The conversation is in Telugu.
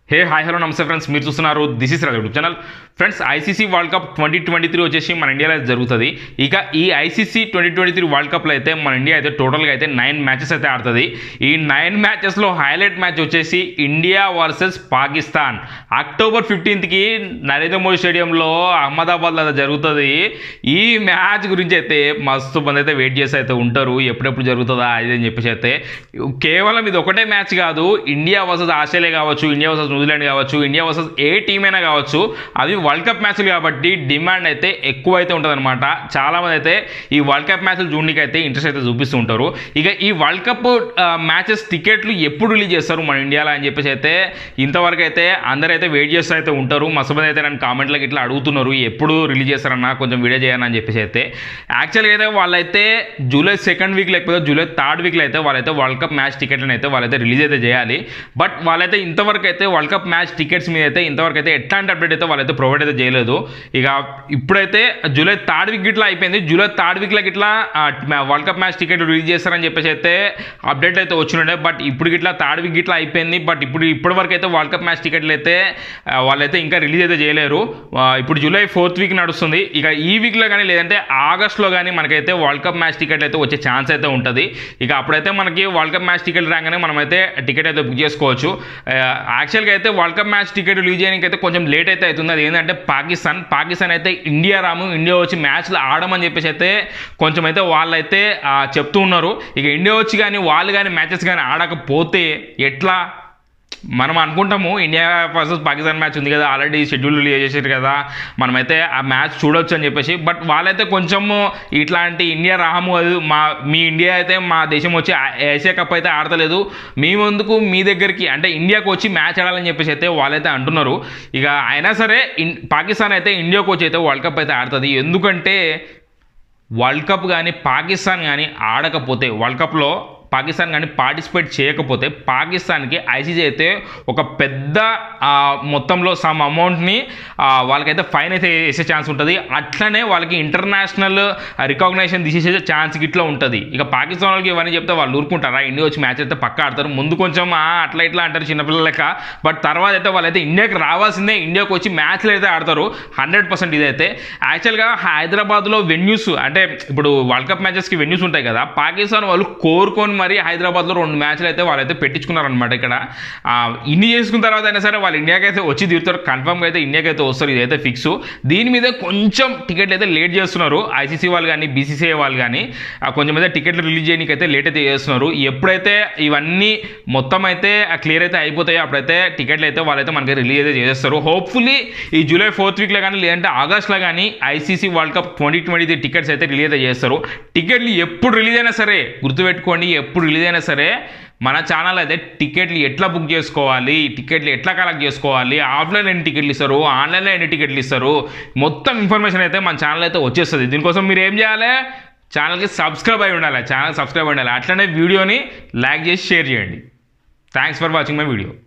హే హాయ్ హలో నమస్తే ఫ్రెండ్స్ మీరు చూస్తున్నారు this is Raju YouTube channel friends ICC world cup twenty twenty three వచ్చేసి మన ఇండియాలో అయితే జరుగుతుంది ఇక ఈ ICC twenty twenty three world కప్లో అయితే మన ఇండియా అయితే టోటల్గా అయితే నైన్ మ్యాచెస్ అయితే ఆడుతుంది ఈ నైన్ మ్యాచెస్లో హైలైట్ మ్యాచ్ వచ్చేసి ఇండియా వర్సెస్ పాకిస్తాన్ అక్టోబర్ ఫిఫ్టీన్త్కి నరేంద్ర మోడీ స్టేడియంలో అహ్మదాబాద్లో అయితే జరుగుతుంది ఈ మ్యాచ్ గురించి అయితే మస్తు మంది అయితే వెయిట్ చేసి అయితే ఉంటారు ఎప్పుడెప్పుడు జరుగుతుందా అది అని చెప్పేసి అయితే కేవలం ఇది ఒకటే మ్యాచ్ కాదు ఇండియా వర్సెస్ ఆస్ట్రేలియా కావచ్చు ఇండియా వర్సెస్ న్యూజిలాండ్ కావచ్చు ఇండియా వర్సెస్ ఏ టీం అయినా కావచ్చు అవి వరల్డ్ కప్ మ్యాచ్లు కాబట్టి డిమాండ్ అయితే ఎక్కువ అయితే ఉంటుందన్నమాట చాలామంది అయితే ఈ వరల్డ్ కప్ మ్యాచ్లు చూడడానికి అయితే ఇంట్రెస్ట్ అయితే చూపిస్తూ ఉంటారు ఇక ఈ వరల్డ్ కప్ మ్యాచెస్ టికెట్లు ఎప్పుడు రిలీజ్ చేస్తారు మన ఇండియాలో అని చెప్పేసి అయితే ఇంతవరకు అయితే అందరైతే వెయిట్ చేస్తూ అయితే ఉంటారు మస్తు మంది అయితే నన్ను కామెంట్లకు ఇట్లా అడుగుతున్నారు ఎప్పుడు రిలీజ్ చేస్తారన్నా కొంచెం వీడియో చేయను అని చెప్పేసి అయితే యాక్చువల్గా అయితే వాళ్ళైతే జూలై సెకండ్ వీక్ లేకపోతే జూలై థర్డ్ వీక్లో అయితే వాళ్ళైతే వరల్డ్ కప్ మ్యాచ్ టికెట్లను అయితే వాళ్ళైతే రిలీజ్ అయితే చేయాలి బట్ వాళ్ళైతే ఇంతవరకు అయితే వరల్డ్ కప్ మ్యాచ్ టికెట్స్ మీద అయితే ఇంతవరకు అయితే ఎట్లాంటి అప్డేట్ అయితే వాళ్ళైతే ప్రొవైడ్ అయితే చేయలేదు ఇక ఇప్పుడైతే జూలై థర్డ్ వీక్ ఇట్లా అయిపోయింది జూలై థర్డ్ వీక్లో ఇట్లా world cup match ticket release చేస్తారని చెప్పేసి అయితే అప్డేట్ అయితే వచ్చిండే బట్ ఇప్పుడు ఇట్లా థర్డ్ వీక్ ఇట్లా అయిపోయింది బట్ ఇప్పుడు ఇప్పటి వరకు అయితే వరల్డ్ కప్ మ్యాచ్ టికెట్లు అయితే ఆ, వాళ్ళైతే ఇంకా రిలీజ్ అయితే చేయలేరు ఆ, ఇప్పుడు జూలై ఫోర్త్ వీక్ నడుస్తుంది ఇక ఈ వీక్లో కానీ లేదంటే ఆగస్ట్లో కానీ మనకైతే వరల్డ్ కప్ మ్యాచ్ టికెట్ అయితే వచ్చే ఛాన్స్ అయితే ఉంటుంది ఇక అప్పుడైతే మనకి వరల్డ్ కప్ మ్యాచ్ టికెట్ రాగానే మనమైతే టికెట్ అయితే బుక్ చేసుకోవచ్చు యాక్చువల్గా అయితే world cup match ticket release చేయడానికి అయితే కొంచెం లేట్ అయితే అవుతుంది అది ఏంటంటే పాకిస్తాన్ పాకిస్తాన్ అయితే ఇండియా రాము ఇండియా వచ్చి మ్యాచ్లు ఆడమని చెప్పేసి అయితే కొంచెం అయితే వాళ్ళైతే ఆ, చెప్తూ ఉన్నారు ఇక ఇండియా వచ్చి కానీ వాళ్ళు కానీ మ్యాచెస్ కానీ ఆడకపోతే ఎట్లా మనం అనుకుంటాము ఇండియా వర్సెస్ పాకిస్తాన్ మ్యాచ్ ఉంది కదా ఆల్రెడీ షెడ్యూల్ రిలీజ్ చేసారు కదా మనమైతే ఆ మ్యాచ్ చూడొచ్చు అని చెప్పేసి బట్ వాళ్ళైతే కొంచెము ఇట్లాంటి ఇండియా రాము అది మా మీ ఇండియా అయితే మా దేశం వచ్చి ఆ- ఏషియా కప్ అయితే ఆడతలేదు మీ ముందుకు మీ దగ్గరికి అంటే ఇండియాకు వచ్చి మ్యాచ్ ఆడాలని చెప్పేసి అయితే వాళ్ళైతే అంటున్నారు ఇక అయినా సరే ఇన్ పాకిస్తాన్ అయితే ఇండియాకు వచ్చి అయితే వరల్డ్ కప్ అయితే ఆడుతుంది ఎందుకంటే వరల్డ్ కప్ కానీ పాకిస్తాన్ కానీ ఆడకపోతే వరల్డ్ కప్లో పాకిస్తాన్ కానీ పార్టిసిపేట్ చేయకపోతే పాకిస్తాన్కి ఐసీసీ అయితే ఒక పెద్ద ఆ, మొత్తంలో సమ్ అమౌంట్ని ఆ, వాళ్ళకైతే ఫైన్ అయితే వేసే ఛాన్స్ ఉంటుంది అట్లనే వాళ్ళకి ఇంటర్నేషనల్ రికగ్నైజేషన్ తీసేసే ఛాన్స్ ఇట్లా ఉంటుంది ఇక పాకిస్తాన్ వాళ్ళకి ఇవన్నీ చెప్తే వాళ్ళు ఊరుకుంటారా ఇండియా వచ్చి మ్యాచ్ అయితే పక్క ఆడతారు ముందు కొంచెం "ఆ, అట్లా ఇట్లా అంటారు చిన్నపిల్లల లెక్క బట్ తర్వాత అయితే వాళ్ళైతే ఇండియాకి రావాల్సిందే ఇండియాకి వచ్చి మ్యాచ్లు అయితే ఆడతారు హండ్రెడ్ పర్సెంట్ ఇదైతే యాక్చువల్గా హైదరాబాద్లో వెన్యూస్ అంటే ఇప్పుడు వరల్డ్ కప్ మ్యాచెస్కి వెన్యూస్ ఉంటాయి కదా పాకిస్తాన్ వాళ్ళు కోరుకొని మరి హైదరాబాద్లో రెండు మ్యాచ్లు అయితే వాళ్ళైతే పెట్టించుకున్నారనమాట ఇక్కడ ఆ, ఇన్ని చేసుకున్న తర్వాత అయినా సరే వాళ్ళు ఇండియాకి అయితే వచ్చి తీరుతారు కన్ఫర్మ్గా అయితే ఇండియాకి అయితే వస్తారు ఇదైతే ఫిక్స్ దీని మీద కొంచెం టికెట్లు అయితే లేట్ చేస్తున్నారు ఐసీసీ వాళ్ళు కానీ బీసీసీఐ వాళ్ళు కానీ ఆ, కొంచెం అయితే టికెట్లు రిలీజ్ చేయడానికి అయితే లేట్ అయితే చేస్తున్నారు ఎప్పుడైతే ఇవన్నీ మొత్తం అయితే క్లియర్ అయితే అయిపోతాయో అప్పుడైతే టికెట్లు అయితే వాళ్ళైతే మనకి రిలీజ్ అయితే చేస్తారు హోప్ఫుల్లీ ఈ జూలై ఫోర్త్ వీక్లో కానీ లేదంటే ఆగస్ట్లో కానీ ICC world cup twenty twenty three tickets అయితే రిలీజ్ అయితే చేస్తారు టికెట్లు ఎప్పుడు రిలీజ్ అయినా సరే గుర్తుపెట్టుకోండి ఎప్పుడు రిలీజ్ అయినా సరే మన ఛానల్ అయితే టికెట్లు ఎట్లా బుక్ చేసుకోవాలి టికెట్లు ఎట్లా కలెక్ట్ చేసుకోవాలి ఆఫ్లైన్ ఎన్ని టికెట్లు ఇస్తారు ఆన్లైన్లో ఎన్ని టికెట్లు ఇస్తారు మొత్తం ఇన్ఫర్మేషన్ అయితే మన ఛానల్ అయితే వచ్చేస్తుంది దీనికోసం మీరు ఏం చేయాలి ఛానల్కి సబ్స్క్రైబ్ అయి ఉండాలి ఛానల్ సబ్స్క్రైబ్ అయి ఉండాలి అట్లనే వీడియోని లైక్ చేసి షేర్ చేయండి thanks for watching my video